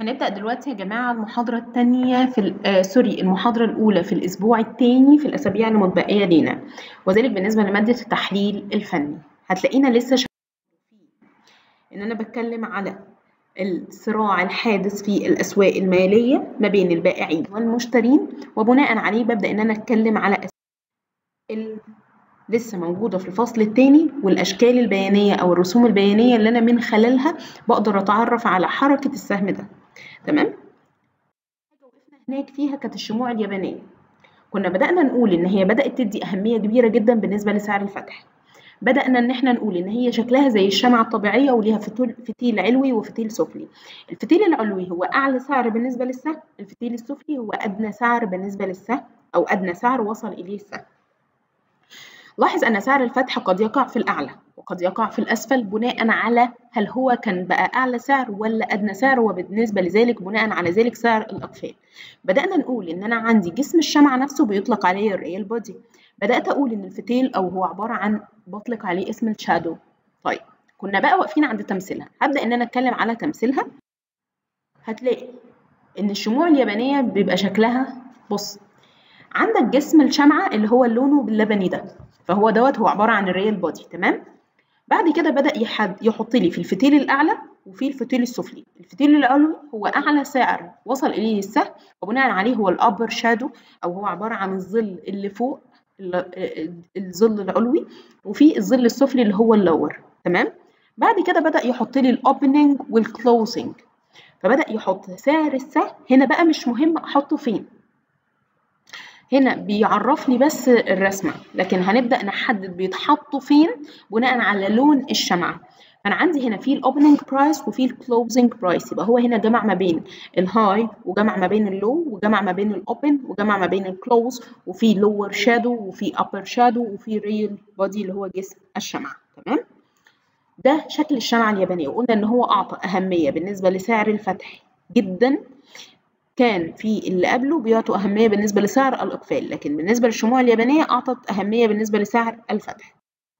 هنبدأ دلوقتي يا جماعة المحاضرة التانية في ال- آه سوري المحاضرة الأولى في الأسبوع التاني في الأسابيع المتبقية لينا وذلك بالنسبة لمادة التحليل الفني هتلاقينا لسه شغالين إن أنا بتكلم على الصراع الحادث في الأسواق المالية ما بين البائعين والمشترين وبناء عليه ببدأ إن أنا أتكلم على أس- ال- لسه موجودة في الفصل الثاني والأشكال البيانية أو الرسوم البيانية اللي أنا من خلالها بقدر أتعرف على حركة السهم ده تمام حاجة وقفنا هناك فيها كانت الشموع اليابانية كنا بدأنا نقول إن هي بدأت تدي أهمية كبيرة جدا بالنسبة لسعر الفتح بدأنا إن إحنا نقول إن هي شكلها زي الشمعة الطبيعية وليها فتول فتيل علوي وفتيل سفلي الفتيل العلوي هو أعلى سعر بالنسبة للسهم الفتيل السفلي هو أدنى سعر بالنسبة للسهم أو أدنى سعر وصل إليه السهم لاحظ أن سعر الفتح قد يقع في الأعلى وقد يقع في الأسفل بناء على هل هو كان بقى أعلى سعر ولا أدنى سعر وبالنسبة لذلك بناء على ذلك سعر الأقفال بدأنا نقول إن أنا عندي جسم الشمعة نفسه بيطلق عليه الريال بودي بدأت أقول إن الفتيل أو هو عبارة عن بطلق عليه اسم الشادو طيب كنا بقى واقفين عند تمثيلها هبدأ إن أنا أتكلم على تمثيلها هتلاقي إن الشموع اليابانية بيبقى شكلها بص عندك جسم الشمعة اللي هو لونه باللبني ده فهو دوت هو عبارة عن الريال بودي تمام بعد كده بدأ يحد يحط لي في الفتيل الأعلى وفي الفتيل السفلي الفتيل العلوي هو أعلى سعر وصل إليه السهم وبناء عليه هو الأبر شادو أو هو عبارة عن الظل اللي فوق ال- الظل العلوي وفي الظل السفلي اللي هو اللور تمام بعد كده بدأ يحط لي الأوبننج والكلوزنج فبدأ يحط سعر السهم هنا بقى مش مهم أحطه فين هنا بيعرف لي بس الرسمة لكن هنبدأ نحدد بيتحطوا فين بناء على لون الشمعة فأنا عندي هنا في الأوبننج برايس وفي الكلوزنج برايس يبقى هو هنا جمع ما بين الهاي وجمع ما بين اللو وجمع ما بين الأوبن وجمع ما بين الكلوز وفي لور شادو وفي أبر شادو وفي ريل بودي اللي هو جسم الشمعة تمام ده شكل الشمعة اليابانية وقلنا إن هو أعطى أهمية بالنسبة لسعر الفتح جدا كان في اللي قبله بيعطوا أهمية بالنسبة لسعر الإقفال لكن بالنسبة للشموع اليابانية أعطت أهمية بالنسبة لسعر الفتح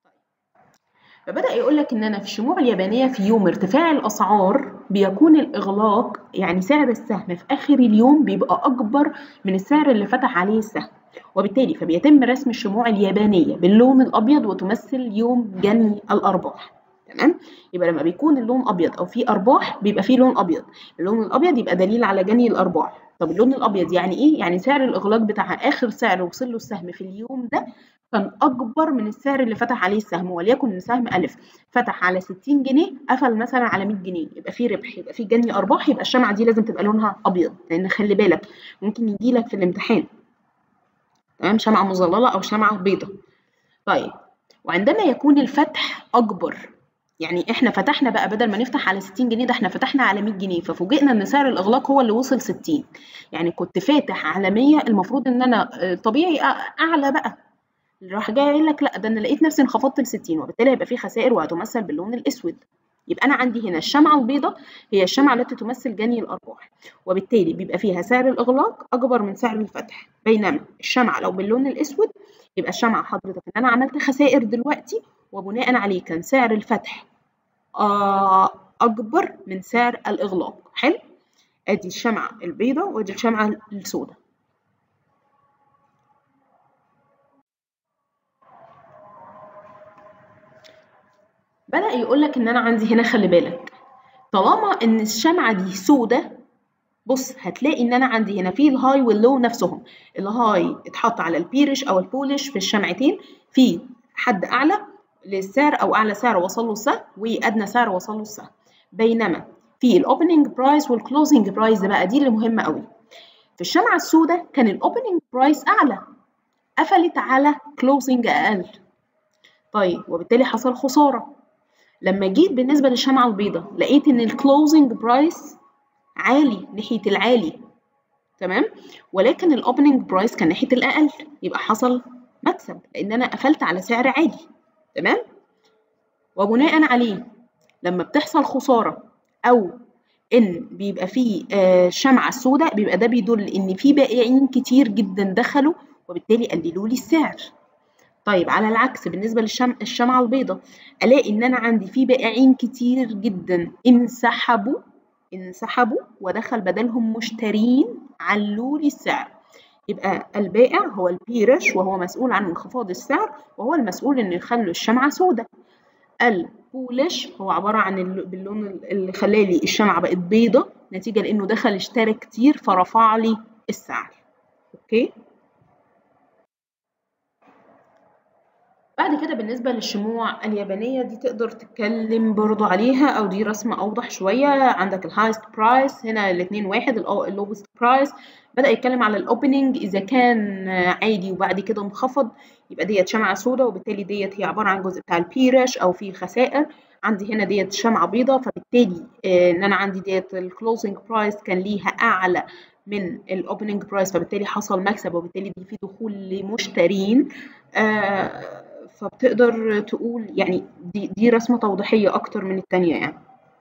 فبدأ يقول لك إن أنا في الشموع اليابانية في يوم ارتفاع الأسعار بيكون الإغلاق يعني سعر السهم في آخر اليوم بيبقى أكبر من السعر اللي فتح عليه السهم وبالتالي فبيتم رسم الشموع اليابانية باللون الأبيض وتمثل يوم جني الأرباح تمام يبقى لما بيكون اللون ابيض او في ارباح بيبقى فيه لون ابيض اللون الابيض يبقى دليل على جني الارباح طب اللون الابيض يعني ايه يعني سعر الاغلاق بتاع اخر سعر وصل له السهم في اليوم ده كان اكبر من السعر اللي فتح عليه السهم وليكن ان سهم الف فتح على 60 جنيه قفل مثلا على 100 جنيه يبقى فيه ربح يبقى فيه جني ارباح يبقى الشمعه دي لازم تبقى لونها ابيض لان خلي بالك ممكن يجي لك في الامتحان تمام شمعه مظلله او شمعه بيضه طيب وعندما يكون الفتح اكبر يعني احنا فتحنا بقى بدل ما نفتح على 60 جنيه ده احنا فتحنا على 100 جنيه ففوجئنا ان سعر الاغلاق هو اللي وصل 60 يعني كنت فاتح على 100 المفروض ان انا آه، طبيعي أ- اعلى بقى راح جاي قايل لك لا ده انا لقيت نفسي انخفضت ل 60 وبالتالي هيبقى في خسائر وهتمثل باللون الاسود يبقى انا عندي هنا الشمعه البيضاء هي الشمعه التي تمثل جني الارباح وبالتالي بيبقى فيها سعر الاغلاق اكبر من سعر الفتح بينما الشمعه لو باللون الاسود يبقى الشمعه حضرتك ان انا عملت خسائر دلوقتي وبناء عليه كان سعر الفتح آه، أكبر من سعر الإغلاق حلو أدي الشمعة البيضاء وأدي الشمعة السوداء بدأ يقول لك إن أنا عندي هنا خلي بالك طالما إن الشمعة دي سوداء بص هتلاقي إن أنا عندي هنا في الهاي واللو نفسهم الهاي اتحط على البيرش أو البولش في الشمعتين في حد أعلى للسعر أو أعلى سعر وصل له السهم وأدنى سعر وصل له السهم بينما في الاوبننج برايس والكلوزنج برايس ده بقى دي اللي مهمه قوي في الشمعه السوداء كان الاوبننج برايس اعلى قفلت على كلوزنج اقل طيب وبالتالي حصل خساره لما جيت بالنسبه للشمعه البيضاء لقيت ان الكلوزنج برايس عالي ناحيه العالي تمام ولكن الاوبننج برايس كان ناحيه الاقل يبقى حصل مكسب لان انا قفلت على سعر عالي تمام وبناء عليه لما بتحصل خسارة أو إن بيبقى فيه آه، شمعة سوداء بيبقى ده بيدل إن في بائعين كتير جدا دخلوا وبالتالي قللوا لي السعر طيب على العكس بالنسبة للشمعة البيضاء ألاقي إن أنا عندي في بائعين كتير جدا انسحبوا انسحبوا ودخل بدلهم مشترين علوا لي السعر يبقى البائع هو البيرش وهو مسؤول عن انخفاض السعر وهو المسؤول انه يخلي الشمعة سوداء البولش هو عبارة عن باللون اللي خلالي الشمعة بقت بيضة نتيجة لأنه دخل اشترى كتير فرفع لي السعر أوكي بعد كده بالنسبة للشموع اليابانية دي تقدر تتكلم برضو عليها أو دي رسمة أوضح شوية عندك الهايست برايس هنا الاتنين واحد اللوبست برايس بدأ يتكلم على الأوبننج إذا كان عادي وبعد كده انخفض يبقى ديت شمعة سوداء وبالتالي ديت هي عبارة عن جزء بتاع البيرش أو في خسائر عندي هنا ديت شمعة بيضة فبالتالي إن أنا عندي ديت الكلوزنج برايس كان ليها أعلى من الاوبننج برايس فبالتالي حصل مكسب وبالتالي دي في دخول لمشترين آه فبتقدر تقول يعني دي دي رسمة توضيحية أكتر من التانية يعني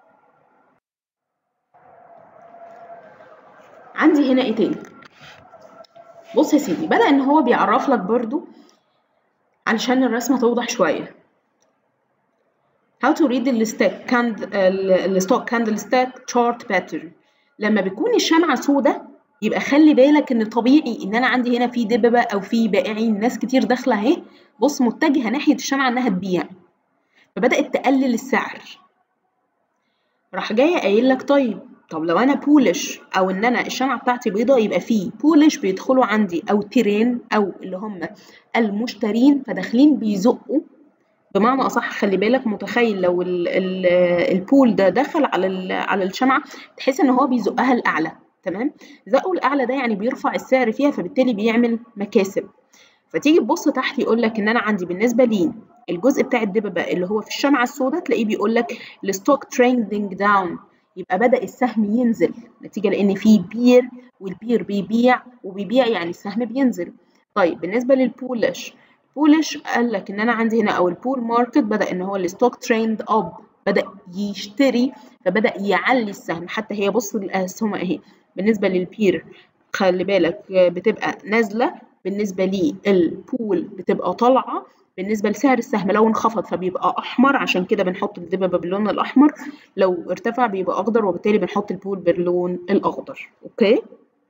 عندي هنا إيه تاني بص يا سيدي بدأ إن هو بيعرف لك برضو علشان الرسمة توضح شوية how to read the stock candle the stock candlestick chart pattern لما بيكون الشمعة سودة يبقى خلي بالك ان طبيعي ان انا عندي هنا في دببه او في بائعين ناس كتير داخله اهي بص متجهه ناحيه الشمعه انها تبيع فبدات تقلل السعر راح جايه قايل لك طيب طب لو انا بولش او ان انا الشمعه بتاعتي بيضاء يبقى في بولش بيدخلوا عندي او تيرين او اللي هم المشترين فداخلين بيزقوا بمعنى اصح خلي بالك متخيل لو ال ال البول ده دخل على على الشمعه تحس ان هو بيزقها الاعلى تمام زقه الاعلى ده يعني بيرفع السعر فيها فبالتالي بيعمل مكاسب فتيجي تبص تحت يقول لك ان انا عندي بالنسبه لي الجزء بتاع الدببه اللي هو في الشمعه السوداء تلاقيه بيقول لك الستوك تريندنج داون يبقى بدا السهم ينزل نتيجه لان في بير والبير بيبيع وبيبيع يعني السهم بينزل طيب بالنسبه للبولش بولش قال لك ان انا عندي هنا او البول ماركت بدا ان هو الستوك تريند اب بدا يشتري فبدا يعلي السهم حتى هي بص الاسهم اهي بالنسبه للبير خلي بالك بتبقى نازله بالنسبه للبول بتبقى طالعه بالنسبه لسعر السهم لو انخفض فبيبقى احمر عشان كده بنحط الدببه باللون الاحمر لو ارتفع بيبقى اخضر وبالتالي بنحط البول باللون الاخضر اوكي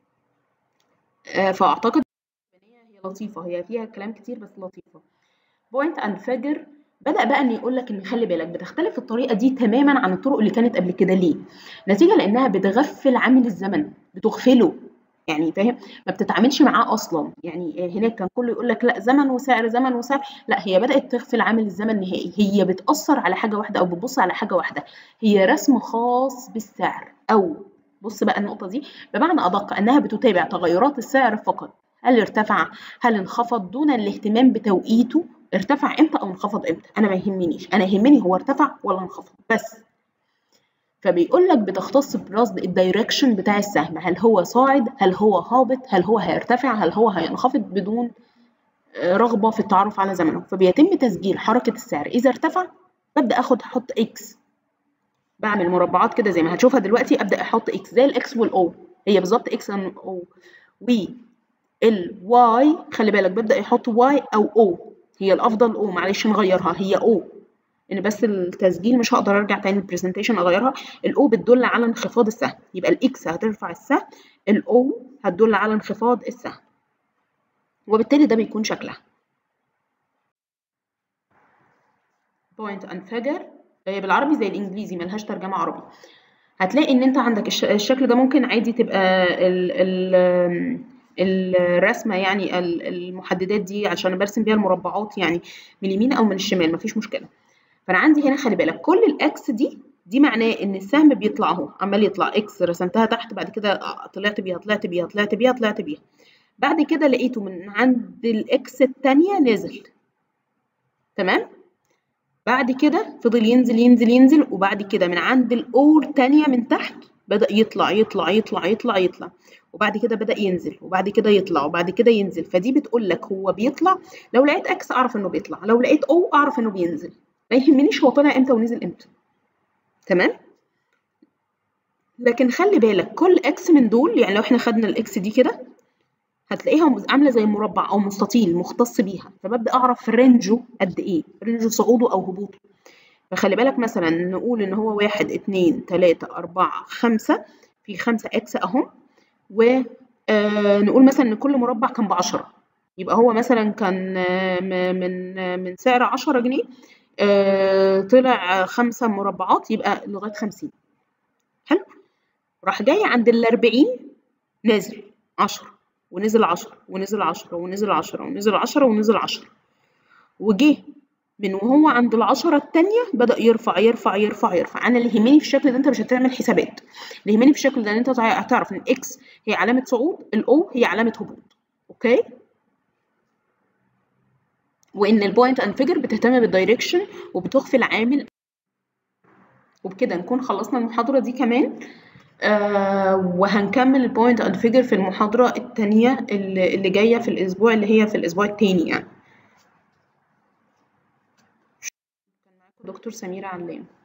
آه فاعتقد هي لطيفه هي فيها كلام كتير بس لطيفه بوينت اند فيجر بدأ بقى إن يقول لك إن خلي بالك بتختلف الطريقة دي تماما عن الطرق اللي كانت قبل كده ليه؟ نتيجة لأنها بتغفل عامل الزمن بتغفله يعني فاهم ما بتتعاملش معاه اصلا يعني هناك كان كله يقول لك لا زمن وسعر زمن وسعر لا هي بدات تغفل عامل الزمن نهائي هي بتاثر على حاجه واحده او بتبص على حاجه واحده هي رسم خاص بالسعر او بص بقى النقطه دي بمعنى ادق انها بتتابع تغيرات السعر فقط هل ارتفع هل انخفض دون الاهتمام بتوقيته ارتفع امتى او انخفض امتى انا ما يهمنيش انا يهمني هو ارتفع ولا انخفض بس فبيقول لك بتختص برصد الدايركشن بتاع السهم هل هو صاعد هل هو هابط هل هو هيرتفع هل هو هينخفض بدون رغبه في التعرف على زمنه فبيتم تسجيل حركه السعر اذا ارتفع ببدا اخد احط اكس بعمل مربعات كده زي ما هتشوفها دلوقتي ابدا احط اكس زي الاكس والاو هي بالظبط اكس او والواي خلي بالك ببدا يحط واي او او هي الافضل او معلش نغيرها هي او ان بس التسجيل مش هقدر ارجع تاني البرزنتيشن اغيرها الاو بتدل على انخفاض السهم يبقى الاكس هترفع السهم الاو هتدل على انخفاض السهم وبالتالي ده بيكون شكلها بوينت اند فيجر هي بالعربي زي الانجليزي ملهاش ترجمه عربي هتلاقي ان انت عندك الشكل ده ممكن عادي تبقى ال ال الرسمه يعني المحددات دي عشان برسم بيها المربعات يعني من اليمين او من الشمال مفيش مشكله فانا عندي هنا خلي بالك كل الاكس دي دي معناه ان السهم بيطلع اهو عمال يطلع اكس رسمتها تحت بعد كده طلعت بيها طلعت بيها طلعت بيها طلعت بيها بعد كده لقيته من عند الاكس الثانيه نزل تمام بعد كده فضل ينزل ينزل ينزل وبعد كده من عند الاو الثانيه من تحت بدأ يطلع يطلع يطلع يطلع يطلع وبعد كده بدأ ينزل وبعد كده يطلع وبعد كده ينزل فدي بتقول لك هو بيطلع لو لقيت اكس اعرف انه بيطلع لو لقيت او اعرف انه بينزل ما يهمنيش هو طلع امتى ونزل امتى تمام لكن خلي بالك كل اكس من دول يعني لو احنا خدنا الاكس دي كده هتلاقيها عامله زي مربع او مستطيل مختص بيها فببدا اعرف رينجه قد ايه رينجه صعوده او هبوطه فخلي بالك مثلا نقول ان هو واحد اتنين تلاتة اربعة خمسة في خمسة اكس اهم ونقول مثلا ان كل مربع كان بعشرة يبقى هو مثلا كان آه، م- من آه، من سعر عشرة جنيه آه، طلع خمسة مربعات يبقى لغاية خمسين حلو راح جاي عند الأربعين نازل عشرة ونزل عشرة ونزل عشرة ونزل عشرة ونزل عشرة ونزل عشرة وجه من وهو عند العشرة التانية بدأ يرفع يرفع يرفع يرفع أنا اللي يهمني في الشكل ده أنت مش هتعمل حسابات اللي يهمني في الشكل ده إن أنت تع- هتعرف إن إكس هي علامة صعود الأو هي علامة هبوط أوكي وإن البوينت أند فيجر بتهتم بالدايركشن وبتخفي العامل وبكده نكون خلصنا المحاضرة دي كمان آه وهنكمل البوينت اند فيجر في المحاضرة التانية اللي اللي جاية في الأسبوع اللي هي في الأسبوع التاني يعني كان معاكم دكتور سميرة علام